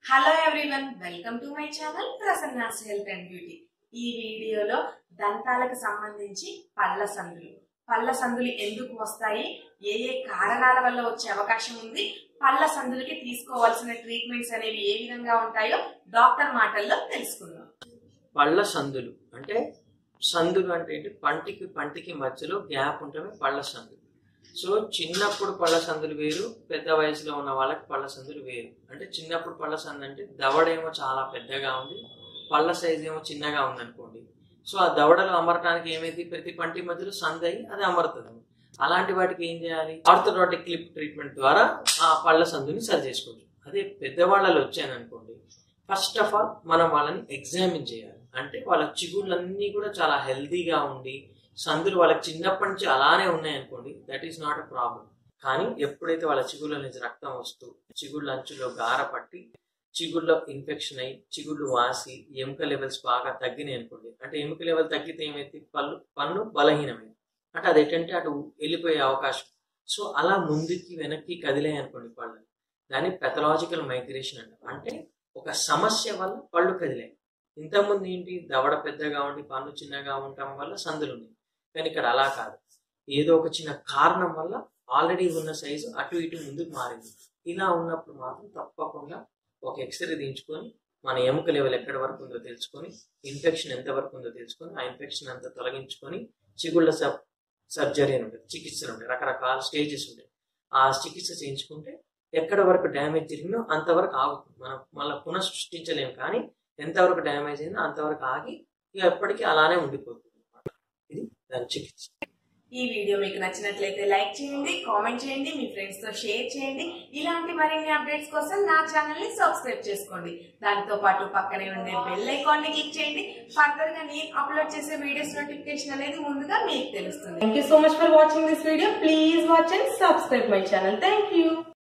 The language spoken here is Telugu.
Hello everyone welcome to my channel Prasanna's health and beauty ఈ వీడియోలో దంతాలకు సంబంధించి పళ్ళ సందులు పళ్ళ సందులు ఎందుకు వస్తాయి ఏ ఏ కారణాల వల్ల వచ్చే అవకాశం ఉంది పళ్ళ సందులకి తీసుకోవాల్సిన ట్రీట్మెంట్స్ అనేవి ఏ విధంగా ఉంటాయో డాక్టర్ మాటల్లో తెలుసుకుందాం పళ్ళ సందులు అంటే సందులు అంటే ఏంటి పంటికి పంటికి మధ్యలో గ్యాప్ ఉంటమే పళ్ళ సందులు సో చిన్నప్పుడు పళ్ళ సందులు వేరు పెద్ద వయసులో ఉన్న వాళ్ళకి పళ్ళ సందులు వేరు అంటే చిన్నప్పుడు పళ్ళ సందు అంటే దవడేమో చాలా పెద్దగా ఉంది పళ్ళ సైజ్ ఏమో చిన్నగా ఉంది అనుకోండి సో ఆ దవడలు అమరటానికి ఏమైంది ప్రతి పంటి మధ్యలో సందు అయ్యి అది అమరుతుంది అలాంటి వాటికి ఏం చేయాలి ఆర్థోడాటిక్ క్లిప్ ట్రీట్మెంట్ ద్వారా ఆ పళ్ళ సందుని సరి చేసుకోవచ్చు అదే పెద్దవాళ్ళలో వచ్చాననుకోండి ఫస్ట్ ఆఫ్ ఆల్ మనం వాళ్ళని ఎగ్జామిన్ చేయాలి అంటే వాళ్ళ చిగుళ్ళన్నీ కూడా చాలా హెల్తీగా ఉండి సందులు వాళ్ళకి చిన్నప్పటి నుంచి అలానే ఉన్నాయనుకోండి that is not a problem కానీ ఎప్పుడైతే వాళ్ళ చిగుళ్ళ నుంచి రక్తం వస్తూ చిగుళ్ళ అంచులో గార పట్టి చిగుళ్ళలో ఇన్ఫెక్షన్ అయ్యి చిగుళ్ళు వాసి ఎముక లెవెల్స్ బాగా తగ్గినాయి అనుకోండి అంటే ఎముక లెవెల్ తగ్గితే ఏమైతే పళ్ళు పన్ను బలహీనమైంది అంటే అది ఏంటంటే అటు వెళ్ళిపోయే అవకాశం సో అలా ముందుకి వెనక్కి కదిలాయి అనుకోండి పళ్ళు దాన్ని పెథలాజికల్ మైగ్రేషన్ అంటారు అంటే ఒక సమస్య వల్ల పళ్ళు కదిలాయి ఇంతకుముందు ఏంటి దవడ పెద్దగా ఉండి పన్ను చిన్నగా ఉండటం వల్ల సందులు ఉన్నాయి కానీ ఇక్కడ అలా కాదు ఏదో ఒక చిన్న కారణం వల్ల ఆల్రెడీ ఉన్న సైజు అటు ఇటు ముందుకు మారింది ఇలా ఉన్నప్పుడు మాత్రం తప్పకుండా ఒక ఎక్స్రే తీయించుకొని మన ఎముక లెవెల్ ఎక్కడి వరకు ఉందో తెలుసుకొని ఇన్ఫెక్షన్ ఎంత వరకు ఉందో తెలుసుకొని ఆ ఇన్ఫెక్షన్ అంతా తొలగించుకొని చిగుళ్ళ సబ్ సర్జరీ అని ఉంటుంది చికిత్సలు ఉంటాయి రకరకాల స్టేజెస్ ఉంటాయి ఆ చికిత్స చేయించుకుంటే ఎక్కడ వరకు డ్యామేజ్ జరిగిందో అంతవరకు ఆగుతుంది మనం మళ్ళీ పునఃసృష్టించలేము కానీ ఎంతవరకు డ్యామేజ్ అయిందో అంతవరకు ఆగి ఇక ఎప్పటికీ అలానే ఉండిపోతుంది అన్నమాట. ఇది దాని చికిత్స ఈ వీడియో మీకు నచ్చినట్లయితే లైక్ చేయండి కామెంట్ చేయండి మీ ఫ్రెండ్స్ తో షేర్ చేయండి ఇలాంటి మరిన్ని అప్డేట్స్ కోసం నా ఛానల్ ని సబ్స్క్రైబ్ చేసుకోండి దానితో పాటు పక్కనే ఉండే బెల్ ఐకాన్ ని క్లిక్ చేయండి ఫర్దర్ గా నేను అప్లోడ్ చేసే వీడియోస్ నోటిఫికేషన్ అనేది ముందుగా మీకు తెలుస్తుంది thank you so much for watching this video please watch and subscribe my channel thank you